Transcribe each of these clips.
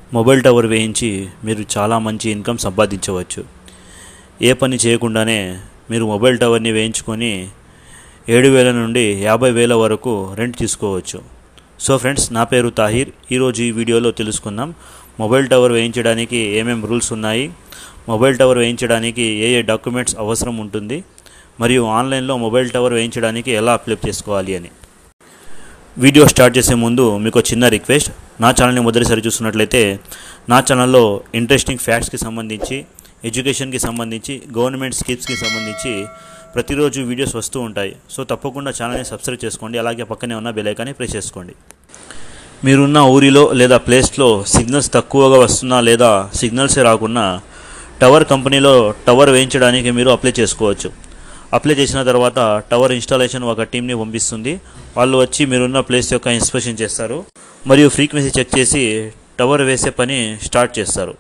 mobile tower వేయించి మీరు చాలా మంచి ఇన్కమ్ సంపాదించవచ్చు ఏ పని చేయకుండానే మీరు మొబైల్ టవర్ని వేయించుకొని ఏడు వేల నుండి యాభై వేల వరకు రెంట్ తీసుకోవచ్చు సో ఫ్రెండ్స్ నా పేరు తాహిర్ ఈరోజు ఈ వీడియోలో తెలుసుకుందాం మొబైల్ టవర్ వేయించడానికి ఏమేం రూల్స్ ఉన్నాయి మొబైల్ టవర్ వేయించడానికి ఏ ఏ డాక్యుమెంట్స్ అవసరం ఉంటుంది మరియు ఆన్లైన్లో మొబైల్ టవర్ వేయించడానికి ఎలా అప్లై చేసుకోవాలి అని వీడియో స్టార్ట్ చేసే ముందు మీకు చిన్న రిక్వెస్ట్ నా ఛానల్ని మొదటిసారి చూస్తున్నట్లయితే నా ఛానల్లో ఇంట్రెస్టింగ్ ఫ్యాక్ట్స్కి సంబంధించి ఎడ్యుకేషన్కి సంబంధించి గవర్నమెంట్ స్కీమ్స్కి సంబంధించి ప్రతిరోజు వీడియోస్ వస్తూ ఉంటాయి సో తప్పకుండా ఛానల్ని సబ్స్క్రైబ్ చేసుకోండి అలాగే పక్కనే ఉన్న బెల్ ఐకాన్ని ప్రెస్ చేసుకోండి మీరున్న ఊరిలో లేదా ప్లేస్లో సిగ్నల్స్ తక్కువగా వస్తున్నా లేదా సిగ్నల్సే రాకున్నా టవర్ కంపెనీలో టవర్ వేయించడానికి మీరు అప్లై చేసుకోవచ్చు అప్లై చేసిన తర్వాత టవర్ ఇన్స్టాలేషన్ ఒక టీంని పంపిస్తుంది వాళ్ళు వచ్చి మీరున్న ప్లేస్ యొక్క ఇన్స్పెక్షన్ చేస్తారు మరియు ఫ్రీక్వెన్సీ చెక్ చేసి టవర్ వేసే పని స్టార్ట్ చేస్తారు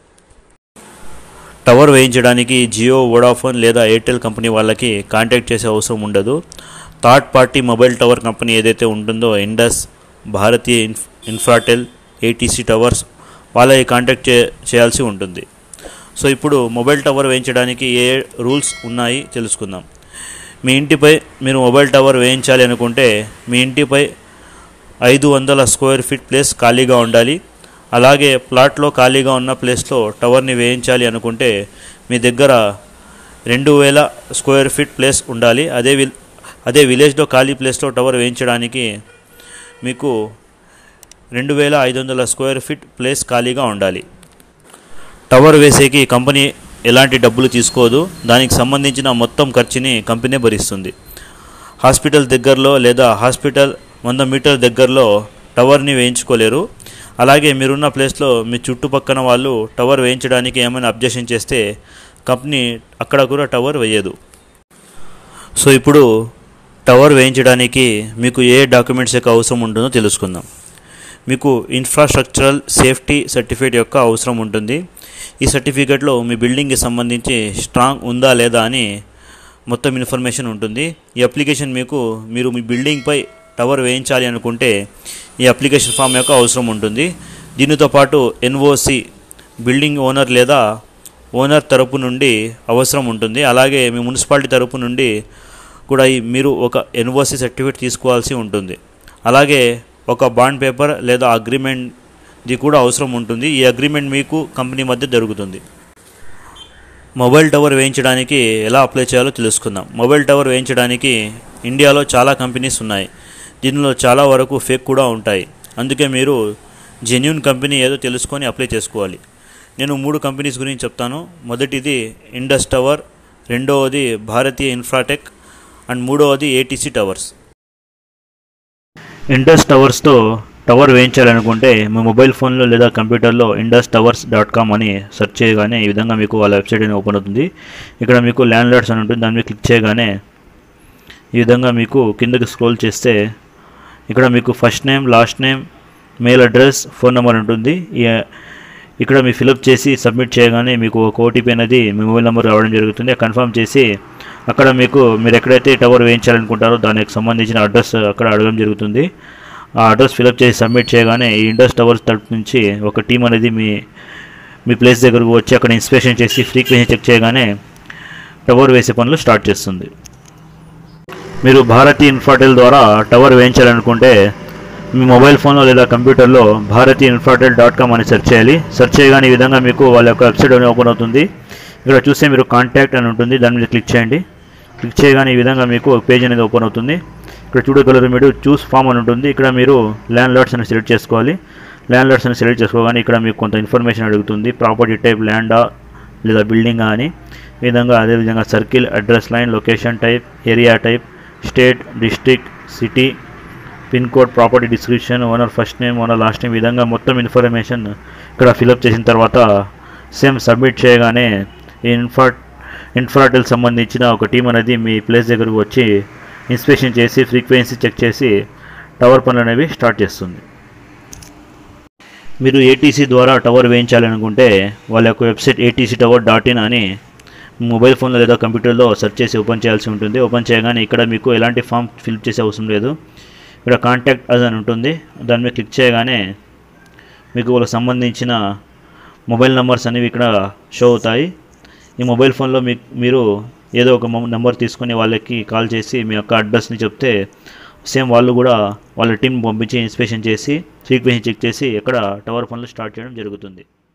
టవర్ వేయించడానికి జియో వోడాఫోన్ లేదా ఎయిర్టెల్ కంపెనీ వాళ్ళకి కాంటాక్ట్ చేసే అవసరం ఉండదు third party mobile tower company ఏదైతే ఉంటుందో ఇండస్ భారతీయ ఇన్ఫ్ ఇన్ఫ్రాటెల్ ఏటీసీ టవర్స్ వాళ్ళకి కాంటాక్ట్ చే చేయాల్సి ఉంటుంది సో ఇప్పుడు మొబైల్ టవర్ వేయించడానికి ఏ రూల్స్ ఉన్నాయి తెలుసుకుందాం మీ ఇంటిపై మీరు మొబైల్ టవర్ వేయించాలి అనుకుంటే మీ ఇంటిపై ఐదు వందల స్క్వేర్ ఫీట్ ప్లేస్ ఖాళీగా ఉండాలి అలాగే ప్లాట్లో ఖాళీగా ఉన్న ప్లేస్లో టవర్ని వేయించాలి అనుకుంటే మీ దగ్గర రెండు వేల స్క్వేర్ ఫీట్ ప్లేస్ ఉండాలి అదే విల్ అదే విలేజ్లో ఖాళీ ప్లేస్లో టవర్ వేయించడానికి మీకు రెండు వేల ఐదు వందల స్క్వేర్ ఫీట్ ప్లేస్ ఖాళీగా ఉండాలి టవర్ వేసేకి కంపెనీ ఎలాంటి డబ్బులు తీసుకోదు దానికి సంబంధించిన మొత్తం ఖర్చుని కంపెనీ భరిస్తుంది హాస్పిటల్ దగ్గరలో లేదా హాస్పిటల్ వంద మీటర్ దగ్గరలో టవర్ని వేయించుకోలేరు అలాగే మీరున్న ప్లేస్లో మీ చుట్టుపక్కన వాళ్ళు టవర్ వేయించడానికి ఏమైనా అబ్జెక్షన్ చేస్తే కంపెనీ అక్కడ కూడా టవర్ వేయదు సో ఇప్పుడు టవర్ వేయించడానికి మీకు ఏ డాక్యుమెంట్స్ యొక్క అవసరం ఉంటుందో తెలుసుకుందాం మీకు ఇన్ఫ్రాస్ట్రక్చరల్ సేఫ్టీ సర్టిఫికేట్ యొక్క అవసరం ఉంటుంది ఈ సర్టిఫికేట్లో మీ బిల్డింగ్కి సంబంధించి స్ట్రాంగ్ ఉందా లేదా అని మొత్తం ఇన్ఫర్మేషన్ ఉంటుంది ఈ అప్లికేషన్ మీకు మీరు మీ బిల్డింగ్పై టవర్ వేయించాలి అనుకుంటే ఈ అప్లికేషన్ ఫామ్ యొక్క అవసరం ఉంటుంది దీనితో పాటు ఎన్ఓసి బిల్డింగ్ ఓనర్ లేదా ఓనర్ తరపు నుండి అవసరం ఉంటుంది అలాగే మీ మున్సిపాలిటీ తరపు నుండి కూడా ఈ మీరు ఒక ఎన్ఓసి సర్టిఫికేట్ తీసుకోవాల్సి ఉంటుంది అలాగే ఒక బాండ్ పేపర్ లేదా అగ్రిమెంట్ది కూడా అవసరం ఉంటుంది ఈ అగ్రిమెంట్ మీకు కంపెనీ మధ్య జరుగుతుంది మొబైల్ టవర్ వేయించడానికి ఎలా అప్లై చేయాలో తెలుసుకుందాం మొబైల్ టవర్ వేయించడానికి ఇండియాలో చాలా కంపెనీస్ ఉన్నాయి దీనిలో చాలా వరకు ఫేక్ కూడా ఉంటాయి అందుకే మీరు జెన్యున్ కంపెనీ ఏదో తెలుసుకొని అప్లై చేసుకోవాలి నేను మూడు కంపెనీస్ గురించి చెప్తాను మొదటిది ఇండస్ టవర్ రెండవది భారతీయ ఇన్ఫ్రాటెక్ అండ్ మూడవది ఏటీసీ టవర్స్ ఇండస్ టవర్స్తో టవర్ వేయించాలనుకుంటే మీ మొబైల్ ఫోన్లో లేదా కంప్యూటర్లో ఇండస్ టవర్స్ డాట్ కామ్ అని సెర్చ్ చేయగానే ఈ విధంగా మీకు వాళ్ళ వెబ్సైట్ అనేది ఓపెన్ అవుతుంది ఇక్కడ మీకు ల్యాండ్ లార్డ్స్ అని ఉంటుంది దాని మీద క్లిక్ చేయగానే ఈ విధంగా మీకు కిందకి స్క్రోల్ చేస్తే ఇక్కడ మీకు first name last name mail address phone number ఉంటుంది ఈ- ఇక్కడ మీ ఫిలప్ చేసి సబ్మిట్ చేయగానే మీకు ఒక ఓటీపీ అనేది మీ మొబైల్ నెంబర్ రావడం జరుగుతుంది కన్ఫర్మ్ చేసి అక్కడ మీకు మీరు ఎక్కడైతే టవర్ వేయించాలనుకుంటారో దానికి సంబంధించిన అడ్రస్ అక్కడ అడగడం జరుగుతుంది ఆ అడ్రస్ ఫిలప్ చేసి సబ్మిట్ చేయగానే ఈ ఇండస్ టవర్స్ తరపు నుంచి ఒక టీం అనేది మీ మీ ప్లేస్ దగ్గరకు వచ్చి అక్కడ ఇన్స్పెక్షన్ చేసి ఫ్రీక్వెన్సీ చెక్ చేయగానే టవర్ వేసే పనులు స్టార్ట్ చేస్తుంది మీరు భారతీ ఇన్ఫ్రాటెల్ ద్వారా టవర్ వేయించాలనుకుంటే మీ మొబైల్ ఫోన్లో లేదా కంప్యూటర్లో భారతీ ఇన్ఫ్రాటెల్ డాట్ కామ్ అని సెర్చ్ చేయాలి సెర్చ్ చేయగానే ఈ విధంగా మీకు వాళ్ళ యొక్క వెబ్సైట్ అనేది ఓపెన్ అవుతుంది ఇక్కడ చూస్తే మీరు కాంటాక్ట్ అని ఉంటుంది దాని మీద క్లిక్ చేయండి క్లిక్ చేయగానే ఈ విధంగా మీకు ఒక పేజ్ అనేది ఓపెన్ అవుతుంది ఇక్కడ చూడగలరు మీరు చూస్ ఫామ్ అని ఉంటుంది ఇక్కడ మీరు ల్యాండ్ లార్డ్స్ అని సెలెక్ట్ చేసుకోవాలి ల్యాండ్ లార్డ్స్ అని సెలెక్ట్ చేసుకోగానే ఇక్కడ మీకు కొంత ఇన్ఫర్మేషన్ అడుగుతుంది ప్రాపర్టీ టైప్ ల్యాండా లేదా బిల్డింగా అని ఈ విధంగా అదేవిధంగా circle address line location type area type state district city pin code property description owner first name owner last name ఈ విధంగా మొత్తం ఇన్ఫర్మేషన్ ఇక్కడ ఫిలప్ చేసిన తర్వాత సేమ్ సబ్మిట్ చేయగానే ఈ ఇన్ఫ్రా ఇన్ఫ్రాటెల్ సంబంధించిన ఒక టీం అనేది మీ ప్లేస్ దగ్గరకు వచ్చి ఇన్స్పెక్షన్ చేసి ఫ్రీక్వెన్సీ చెక్ చేసి టవర్ పనులు అనేవి స్టార్ట్ చేస్తుంది మీరు ఏటీసీ ద్వారా టవర్ వేయించాలనుకుంటే వాళ్ళ యొక్క website ATC tower dot in అని మొబైల్ ఫోన్లో లేదా కంప్యూటర్లో సెర్చ్ చేసి ఓపెన్ చేయాల్సి ఉంటుంది ఓపెన్ చేయగానే ఇక్కడ మీకు ఎలాంటి ఫామ్ ఫిల్ చేసే అవసరం లేదు ఇక్కడ కాంటాక్ట్ అస్ అని ఉంటుంది దాని మీద క్లిక్ చేయగానే మీకు వాళ్ళకి సంబంధించిన మొబైల్ నెంబర్స్ అనేవి ఇక్కడ షో అవుతాయి ఈ మొబైల్ ఫోన్లో మీ మీరు ఏదో ఒక నెంబర్ తీసుకొని వాళ్ళకి కాల్ చేసి మీ యొక్క అడ్రస్ని చెప్తే సేమ్ వాళ్ళు కూడా వాళ్ళ టీం పంపించి ఇన్స్పెక్షన్ చేసి ఫ్రీక్వెన్సీ చెక్ చేసి ఎక్కడ టవర్ పనులు స్టార్ట్ చేయడం జరుగుతుంది